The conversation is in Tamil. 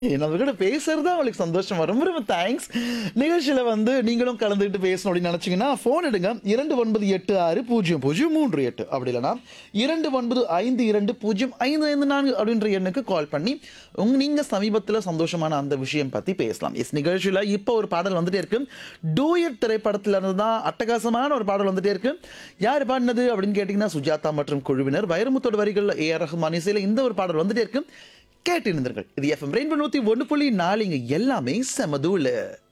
நம்ம கிட்ட பேசுறது தான் அவங்களுக்கு சந்தோஷமா ரொம்ப ரொம்ப தேங்க்ஸ் நிகழ்ச்சியில வந்து நீங்களும் கலந்துக்கிட்டு பேசணும் அப்படின்னு நினைச்சீங்கன்னா ஃபோன் எடுங்க இரண்டு ஒன்பது எட்டு ஆறு பூஜ்ஜியம் பூஜ்ஜியம் மூன்று எட்டு அப்படி இல்லைன்னா இரண்டு ஒன்பது ஐந்து இரண்டு பூஜ்ஜியம் ஐந்து ஐந்து நான்கு அப்படின்ற எண்ணுக்கு கால் பண்ணி உங்க நீங்க சமீபத்தில் சந்தோஷமான அந்த விஷயம் பத்தி பேசலாம் எஸ் நிகழ்ச்சியில இப்போ ஒரு பாடல் வந்துட்டே இருக்கு டூயட் திரைப்படத்துல இருந்து தான் அட்டகாசமான ஒரு பாடல் வந்துட்டே இருக்கு யார் பாடினது அப்படின்னு கேட்டீங்கன்னா சுஜாதா மற்றும் குழுவினர் வைரமுத்தோட வரிகள் ஏ ஆர் ரஹ்மான் இசையில இந்த ஒரு பாடல் வந்துட்டே இருக்கு கேட்டிருந்தீர்கள் இது எஃப்எம் ரெயின்போ நூத்தி ஒன்று புள்ளி நாலு இங்க எல்லாமே செமதூல